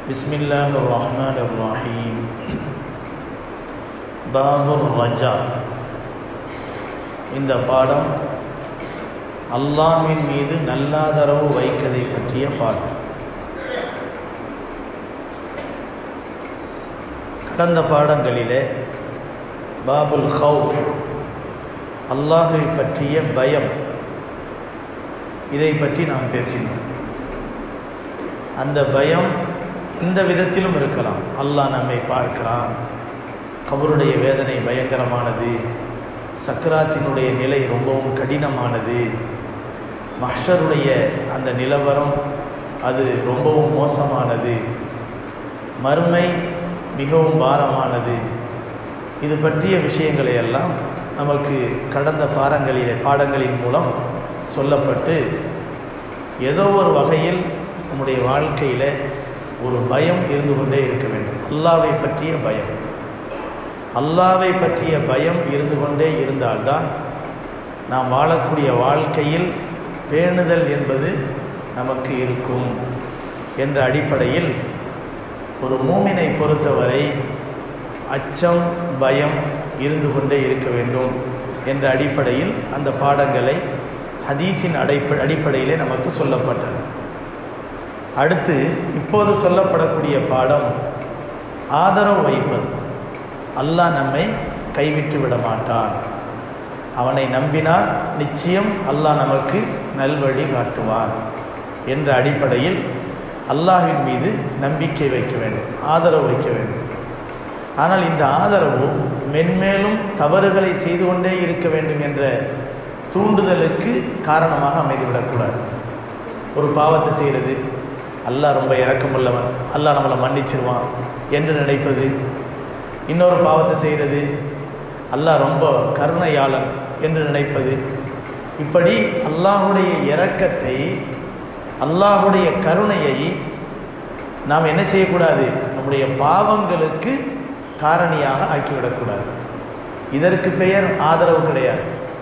بسم الله الرحمن الرحيم பாபு ரஜா இந்த பாடம் அல்லாஹ்வின் மீது நல்லாதரவு வைக்கதை பற்றிய பாடம் கடந்த பாடங்களிலே பாபுல் ஹவுஃப் அல்லாஹை பற்றிய பயம் இதை பற்றி நாம் பேசினோம் அந்த பயம் இந்த விதத்திலும் இருக்கலாம் அல்லாஹ் நம்மை பார்க்கிறான் கபருடைய வேதனை பயங்கரமானது சக்கராத்தினுடைய நிலை ரொம்பவும் கடினமானது மஹ்ஷருடைய அந்த நிலவரம் அது ரொம்பவும் மோசமானது மறுமை மிகவும் பாரமானது இது பற்றிய விஷயங்களை எல்லாம் நமக்கு கடந்த பாடங்களிலே பாடங்களின் மூலம் சொல்லப்பட்டு ஏதோ ஒரு வகையில் நம்முடைய வாழ்க்கையில் ஒரு பயம் இருந்து கொண்டே இருக்க வேண்டும் அல்லாவை பற்றிய பயம் அல்லாவை பற்றிய பயம் இருந்து கொண்டே இருந்தால்தான் நாம் வாழக்கூடிய வாழ்க்கையில் பேணுதல் என்பது நமக்கு இருக்கும் என்ற அடிப்படையில் ஒரு மூமினை பொறுத்தவரை அச்சம் பயம் இருந்து கொண்டே இருக்க வேண்டும் என்ற அடிப்படையில் அந்த பாடங்களை ஹதீஸின் அடைப்ப அடிப்படையிலே நமக்கு சொல்லப்பட்டன அடுத்து இப்போது சொல்லப்படக்கூடிய பாடம் ஆதரவு வைப்பது அல்லாஹ் நம்மை கைவிட்டு விட மாட்டான் அவனை நம்பினால் நிச்சயம் அல்லாஹ் நமக்கு நல்வழி காட்டுவான் என்ற அடிப்படையில் அல்லாஹின் மீது நம்பிக்கை வைக்க வேண்டும் ஆதரவு வைக்க வேண்டும் ஆனால் இந்த ஆதரவு மென்மேலும் தவறுகளை செய்து கொண்டே இருக்க வேண்டும் என்ற தூண்டுதலுக்கு காரணமாக அமைந்துவிடக்கூடாது ஒரு பாவத்தை செய்கிறது அல்லாஹ் ரொம்ப இறக்கமுள்ளவன் அல்லாஹ் நம்மளை மன்னிச்சிருவான் என்று நினைப்பது இன்னொரு பாவத்தை செய்கிறது அல்லாஹ் ரொம்ப கருணையாளன் என்று நினைப்பது இப்படி அல்லாஹுடைய இரக்கத்தை அல்லாஹுடைய கருணையை நாம் என்ன செய்யக்கூடாது நம்முடைய பாவங்களுக்கு காரணியாக ஆக்கிவிடக்கூடாது இதற்கு பெயர் ஆதரவு கிடையாது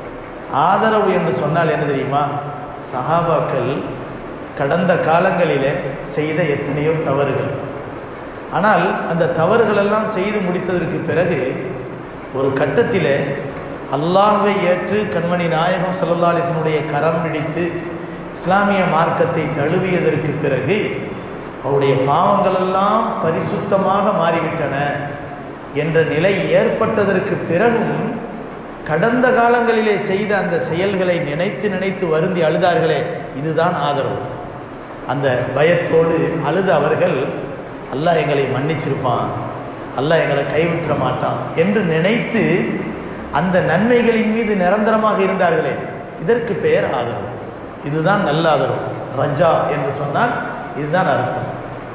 ஆதரவு என்று சொன்னால் என்ன தெரியுமா சஹாபாக்கள் கடந்த காலங்களிலே செய்த எத்தனையோ தவறுகள் ஆனால் அந்த தவறுகளெல்லாம் செய்து முடித்ததற்கு பிறகு ஒரு கட்டத்தில் அல்லாஹை ஏற்று கண்மணி நாயகம் சல்லா அலிசனுடைய கரம் பிடித்து இஸ்லாமிய மார்க்கத்தை தழுவியதற்கு பிறகு அவருடைய பாவங்களெல்லாம் பரிசுத்தமாக மாறிவிட்டன என்ற நிலை ஏற்பட்டதற்கு பிறகும் கடந்த காலங்களிலே செய்த அந்த செயல்களை நினைத்து நினைத்து வருந்தி அழுதார்களே இதுதான் ஆதரவு அந்த பயத்தோடு அழுத அவர்கள் அல்லாஹ் எங்களை மன்னிச்சிருப்பான் அல்லாஹ் எங்களை கைவிட்ட மாட்டான் என்று நினைத்து அந்த நன்மைகளின் மீது நிரந்தரமாக இருந்தார்களே இதற்கு பெயர் ஆதரவு இதுதான் நல்ல ஆதரவு ரஜா என்று சொன்னால் இதுதான் அர்த்தம்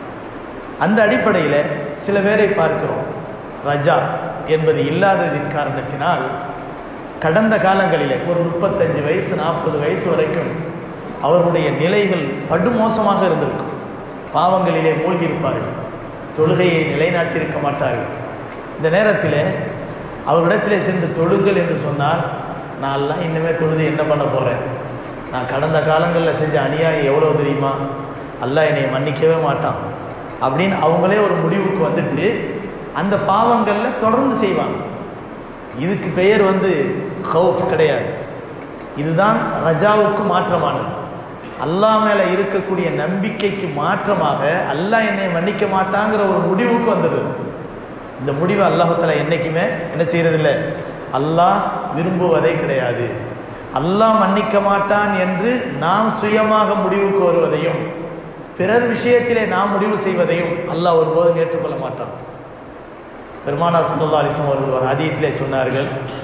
அந்த அடிப்படையில் சில பேரை பார்க்கிறோம் ரஜா என்பது இல்லாததின் காரணத்தினால் கடந்த காலங்களிலே ஒரு முப்பத்தஞ்சு வயசு நாற்பது வயசு வரைக்கும் அவர்களுடைய நிலைகள் படுமோசமாக இருந்திருக்கும் பாவங்களிலே மூழ்கியிருப்பார்கள் தொழுகையை நிலைநாட்டியிருக்க மாட்டார்கள் இந்த நேரத்தில் அவரிடத்தில் சென்று தொழுங்கள் என்று சொன்னால் நான் எல்லாம் இன்னுமே தொழுது என்ன பண்ண போகிறேன் நான் கடந்த காலங்களில் செஞ்ச அநியாயம் எவ்வளோ தெரியுமா அல்லா என்னை மன்னிக்கவே மாட்டான் அப்படின்னு அவங்களே ஒரு முடிவுக்கு வந்துட்டு அந்த பாவங்களில் தொடர்ந்து செய்வாங்க இதுக்கு பெயர் வந்து ஹவுஃப் கிடையாது இதுதான் ரஜாவுக்கு மாற்றமானது அல்லாஹ் மேலே இருக்கக்கூடிய நம்பிக்கைக்கு மாற்றமாக அல்லாஹ் என்னை மன்னிக்க மாட்டாங்கிற ஒரு முடிவுக்கு வந்தது இந்த முடிவு அல்லாஹால என்றைக்குமே என்ன செய்யறதில்ல அல்லாஹ் விரும்புவதே கிடையாது அல்லாஹ் மன்னிக்க மாட்டான் என்று நாம் சுயமாக முடிவுக்கு வருவதையும் பிறர் விஷயத்திலே நாம் முடிவு செய்வதையும் அல்லாஹ் ஒருபோதும் ஏற்றுக்கொள்ள மாட்டான் பெருமானார் சல்லா அலிசம் அவர்கள் ஒரு அதீத்திலே சொன்னார்கள்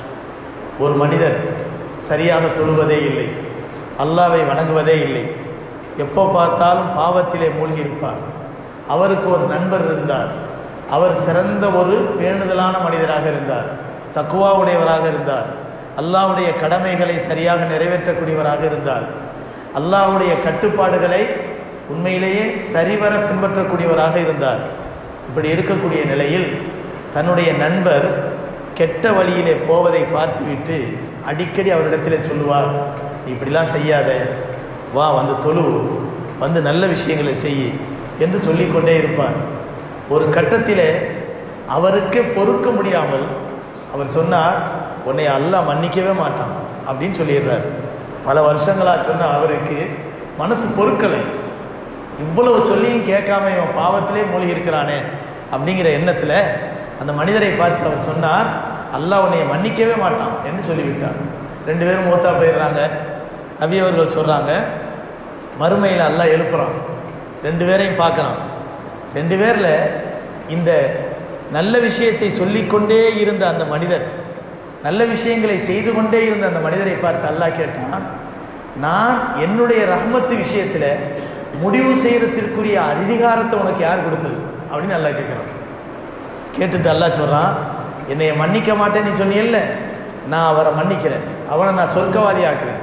ஒரு மனிதர் சரியாக தொழுவதே இல்லை அல்லாவை வணங்குவதே இல்லை எப்போ பார்த்தாலும் பாவத்திலே மூழ்கி இருப்பார் அவருக்கு ஒரு நண்பர் இருந்தார் அவர் சிறந்த ஒரு பேணுதலான மனிதராக இருந்தார் தக்குவாவுடையவராக இருந்தார் அல்லாவுடைய கடமைகளை சரியாக நிறைவேற்றக்கூடியவராக இருந்தார் அல்லாவுடைய கட்டுப்பாடுகளை உண்மையிலேயே சரிவர பின்பற்றக்கூடியவராக இருந்தார் இப்படி இருக்கக்கூடிய நிலையில் தன்னுடைய நண்பர் கெட்ட வழியிலே போவதை பார்த்துவிட்டு அடிக்கடி அவரிடத்தில் சொல்லுவார் இப்படிலாம் செய்யாத வா வந்து தொழு வந்து நல்ல விஷயங்களை செய் என்று சொல்லிக்கொண்டே இருப்பார் ஒரு கட்டத்திலே அவருக்கே பொறுக்க முடியாமல் அவர் சொன்னார் உன்னை அல்லாஹ் மன்னிக்கவே மாட்டான் அப்படின்னு சொல்லிடுறார் பல வருஷங்களாக சொன்ன அவருக்கு மனசு பொறுக்கலை இவ்வளவு சொல்லியும் கேட்காம இவன் பாவத்திலே மூழ்கி இருக்கிறானே அப்படிங்கிற எண்ணத்தில் அந்த மனிதரை பார்த்து அவர் சொன்னார் அல்லாஹ் உன்னை மன்னிக்கவே மாட்டான் என்று சொல்லிவிட்டார் ரெண்டு பேரும் மூத்தா போயிடுறாங்க நபி அவர்கள் சொல்கிறாங்க மறுமையில் அல்லாஹ் எழுப்புறான் ரெண்டு பேரையும் பார்க்குறான் ரெண்டு பேரில் இந்த நல்ல விஷயத்தை சொல்லிக்கொண்டே இருந்த அந்த மனிதர் நல்ல விஷயங்களை செய்து கொண்டே இருந்த அந்த மனிதரை பார்த்து அல்லாஹ் கேட்டான் நான் என்னுடைய ரஹ்மத்து விஷயத்தில் முடிவு செய்யறதுக்குரிய அதிகாரத்தை உனக்கு யார் கொடுத்தது அப்படின்னு அல்லாஹ் கேட்குறான் கேட்டுட்டு அல்லாஹ் சொல்கிறான் என்னைய மன்னிக்க மாட்டேன்னு நீ சொன்னியல்ல நான் அவரை மன்னிக்கிறேன் அவனை நான் சொர்க்கவாதி ஆக்குறேன்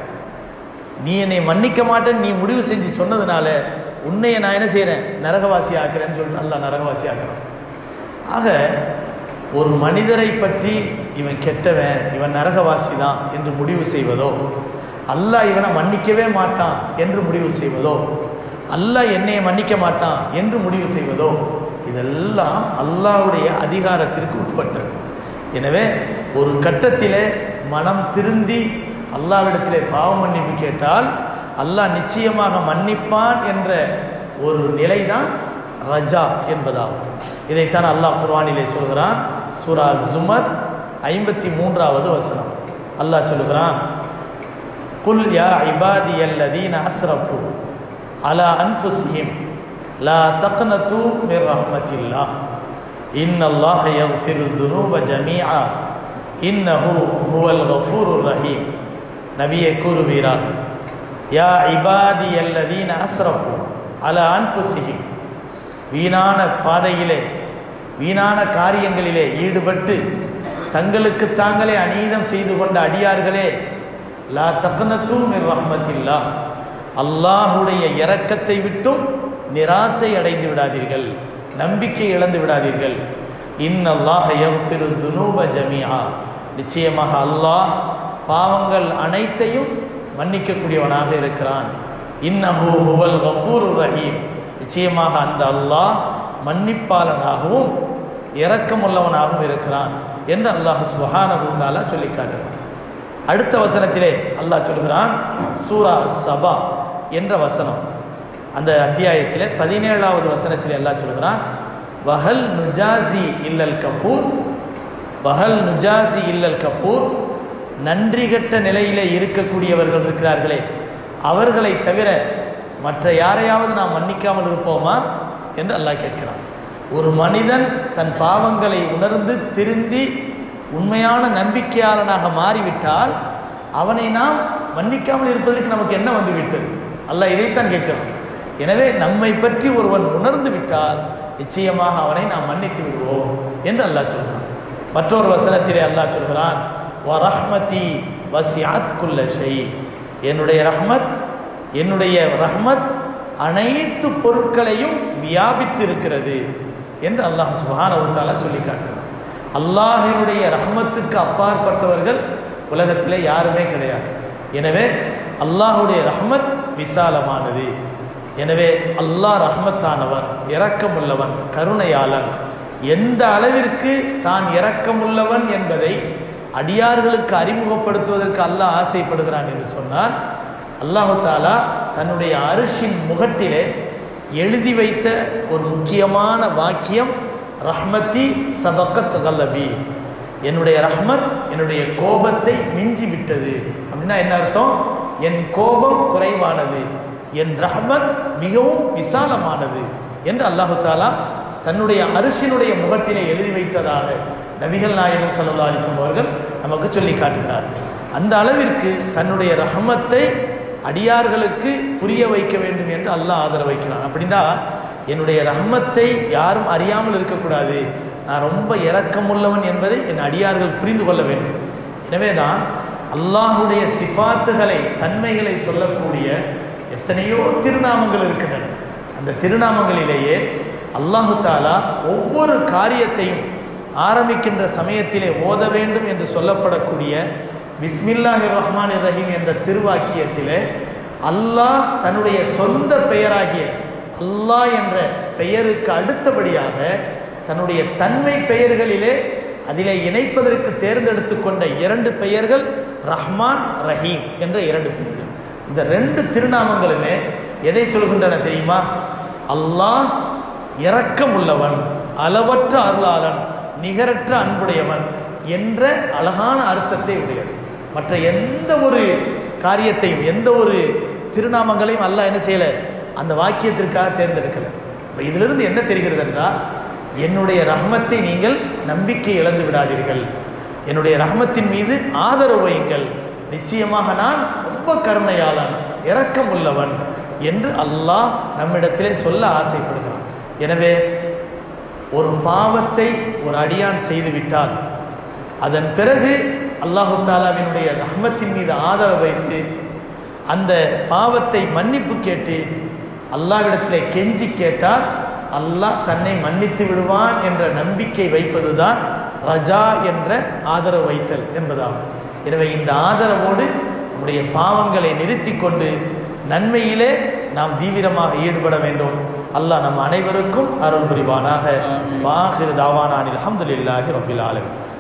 நீ என்னை மன்னிக்க மாட்டேன்னு நீ முடிவு செஞ்சு சொன்னதுனால உன்னைய நான் என்ன செய்கிறேன் நரகவாசி ஆக்குறேன்னு சொல்லிட்டு அல்லாஹ் நரகவாசி ஆக்குறான் ஆக ஒரு மனிதரை பற்றி இவன் கெட்டவன் இவன் நரகவாசி தான் என்று முடிவு செய்வதோ அல்லாஹ் இவனை மன்னிக்கவே மாட்டான் என்று முடிவு செய்வதோ அல்லாஹ் என்னைய மன்னிக்க மாட்டான் என்று முடிவு செய்வதோ இதெல்லாம் அல்லாஹ்வுடைய அதிகாரத்திற்கு உட்பட்டது எனவே ஒரு கட்டத்திலே மனம் திருந்தி அல்லாவிடத்திலே பாவ மன்னிப்பு கேட்டால் அல்லாஹ் நிச்சயமாக மன்னிப்பான் என்ற ஒரு நிலைதான் ரஜா என்பதாகும் இதைத்தான் அல்லாஹ் குர்ஆனிலே சொல்கிறான் சூரா ஜுமர் ஐம்பத்தி மூன்றாவது வசனம் அல்லாஹ் சொல்லுகிறான் குல் யா இபாதி அல்லதீன அஸ்ரஃபு அலா அன்ஃபுசிஹிம் லா தக்னது மிர் ரஹ்மத்தில்லா இன்னல்லாஹ யக்ஃபிரு துனூப ஜமீஆ இன்னஹு ஹுவல் கஃபூருர் ரஹீம் நபியே கூறுவீராக யா இபாதி அல்லதீன அஸ்ரஃபு அலா அன்ஃபுசிஹிம் வீணான பாதையிலே வீணான காரியங்களிலே ஈடுபட்டு தங்களுக்கு தாங்களே அநீதம் செய்து கொண்ட அடியார்களே லா தக்னத்து மிர் ரஹ்மத்தில்லா அல்லாஹுடைய இரக்கத்தை விட்டும் நிராசை அடைந்து விடாதீர்கள் நம்பிக்கை இழந்து விடாதீர்கள் இன்னல்லாஹ யக்ஃபிரு துனூப ஜமீஆ நிச்சயமாக அல்லாஹ் பாவங்கள் அனைத்தையும் மன்னிக்கக்கூடியவனாக இருக்கிறான் இன்னஹு ஹுவல் கஃபூருர் ரஹீம் நிச்சயமாக அந்த அல்லாஹ் மன்னிப்பாளனாகவும் இரக்கமுள்ளவனாகவும் இருக்கிறான் என்று அல்லாஹ் சுபஹானஹு தஆலா சொல்லி காட்டுகிறான் அடுத்த வசனத்திலே அல்லாஹ் சொல்கிறான் சூரா சபா என்ற வசனம் அந்த அத்தியாயத்திலே பதினேழாவது வசனத்திலே அல்லாஹ் சொல்கிறான் வஹல் நுஜாசி இல்லல் கபூர் வஹல் நுஜாசி இல்லல் கபூர் நன்றி கெட்ட நிலையிலே இருக்கக்கூடியவர்கள் இருக்கிறார்களே அவர்களை தவிர மற்ற யாரையாவது நாம் மன்னிக்காமல் இருப்போமா என்று அல்லாஹ் கேட்கிறான் ஒரு மனிதன் தன் பாவங்களை உணர்ந்து திருந்தி உண்மையான நம்பிக்கையாளனாக மாறிவிட்டால் அவனை நாம் மன்னிக்காமல் இருப்பதற்கு நமக்கு என்ன வந்து விட்டது அல்லாஹ் இதைத்தான் கேட்கிறான் எனவே நம்மை பற்றி ஒருவன் உணர்ந்து விட்டால் நிச்சயமாக அவனை நாம் மன்னித்து விடுவோம் என்று அல்லாஹ் சொல்கிறான் மற்றொரு வசனத்திலே அல்லாஹ் சொல்கிறான் வரஹ்மதி வசியாத் குல்ல ஷை என்னுடைய ரஹ்மத் என்னுடைய ரஹ்மத் அனைத்து பொருட்களையும் வியாபித்து இருக்கிறது என்று அல்லாஹ் சுபானவு தாலா சொல்லி காட்டுகிறான் அல்லாஹினுடைய ரஹ்மத்துக்கு அப்பாற்பட்டவர்கள் உலகத்திலே யாருமே கிடையாது எனவே அல்லாஹுடைய ரஹ்மத் விசாலமானது எனவே அல்லாஹ் ரஹ்மத்தானவன் இரக்கமுள்ளவன் கருணையாளன் எந்த அளவிற்கு தான் இரக்கமுள்ளவன் என்பதை அடியார்களுக்கு அறிமுகப்படுத்துவதற்கு அல்லாஹ் ஆசைப்படுகிறான் என்று சொன்னால் அல்லாஹு தாலா தன்னுடைய அரிசின் முகட்டிலே எழுதி வைத்த ஒரு முக்கியமான வாக்கியம் ரஹ்மத்தி சபக்கத் கல்லபி என்னுடைய ரஹ்மத் என்னுடைய கோபத்தை மிஞ்சி விட்டது அப்படின்னா என்ன அர்த்தம் என் கோபம் குறைவானது என் ரஹ்மத் மிகவும் விசாலமானது என்று அல்லாஹு தாலா தன்னுடைய அரிசினுடைய முகட்டிலே எழுதி வைத்ததாக நபிகள் நாயகம் சல்லா அலிஸ்லாம் அவர்கள் நமக்கு சொல்லி காட்டுகிறார் அந்த அளவிற்கு தன்னுடைய ரஹமத்தை அடியார்களுக்கு புரிய வைக்க வேண்டும் என்று அல்லாஹ் ஆதரவு வைக்கிறான் அப்படின்னா என்னுடைய ரஹமத்தை யாரும் அறியாமல் இருக்கக்கூடாது நான் ரொம்ப இரக்கமுள்ளவன் என்பதை என் அடியார்கள் புரிந்து கொள்ள வேண்டும் எனவே தான் அல்லாஹுடைய சிஃபாத்துகளை தன்மைகளை சொல்லக்கூடிய எத்தனையோ திருநாமங்கள் இருக்கின்றன அந்த திருநாமங்களிலேயே அல்லாஹு தாலா ஒவ்வொரு காரியத்தையும் ஆரம்பிக்கின்ற சமயத்திலே ஓத வேண்டும் என்று சொல்லப்படக்கூடிய பிஸ்மில்லாஹி ரஹ்மான் ரஹீம் என்ற திருவாக்கியத்திலே அல்லாஹ் தன்னுடைய சொந்த பெயராகிய அல்லாஹ் என்ற பெயருக்கு அடுத்தபடியாக தன்னுடைய தன்மை பெயர்களிலே அதிலே இணைப்பதற்கு தேர்ந்தெடுத்து கொண்ட இரண்டு பெயர்கள் ரஹ்மான் ரஹீம் என்ற இரண்டு பெயர்கள் இந்த ரெண்டு திருநாமங்களுமே எதை சொல்கின்றன தெரியுமா அல்லாஹ் இரக்கம் உள்ளவன் அளவற்ற அருளாளன் நிகரற்ற அன்புடையவன் என்ற அழகான அர்த்தத்தை உடையது மற்ற எந்த ஒரு காரியத்தையும் எந்த ஒரு திருநாமங்களையும் அல்லாஹ் என்ன செய்யல அந்த வாக்கியத்திற்காக தேர்ந்தெடுக்கல இப்போ இதிலிருந்து என்ன தெரிகிறது என்றால் என்னுடைய ரஹ்மத்தை நீங்கள் நம்பிக்கை இழந்து விடாதீர்கள் என்னுடைய ரஹ்மத்தின் மீது ஆதரவு வையுங்கள் நிச்சயமாக நான் ரொம்ப கருணையாளன் இரக்கம் உள்ளவன் என்று அல்லாஹ் நம்மிடத்திலே சொல்ல ஆசைப்படுகிறான் எனவே ஒரு பாவத்தை ஒரு அடியான் செய்துவிட்டால் அதன் பிறகு அல்லாஹு தாலாவினுடைய ரஹ்மத்தின் மீது ஆதரவு வைத்து அந்த பாவத்தை மன்னிப்பு கேட்டு அல்லாவிடத்திலே கெஞ்சி கேட்டால் அல்லாஹ் தன்னை மன்னித்து விடுவான் என்ற நம்பிக்கை வைப்பதுதான் ரஜா என்ற ஆதரவு வைத்தல் என்பதாகும் எனவே இந்த ஆதரவோடு நம்முடைய பாவங்களை நிறுத்தி கொண்டு நன்மையிலே நாம் தீவிரமாக ஈடுபட வேண்டும் அல்லாஹ் நம் அனைவருக்கும் அருள் புரிவானாக வாஹிர் தாவானானில் அஹமதுல்லாஹி ரபில் ஆலமின்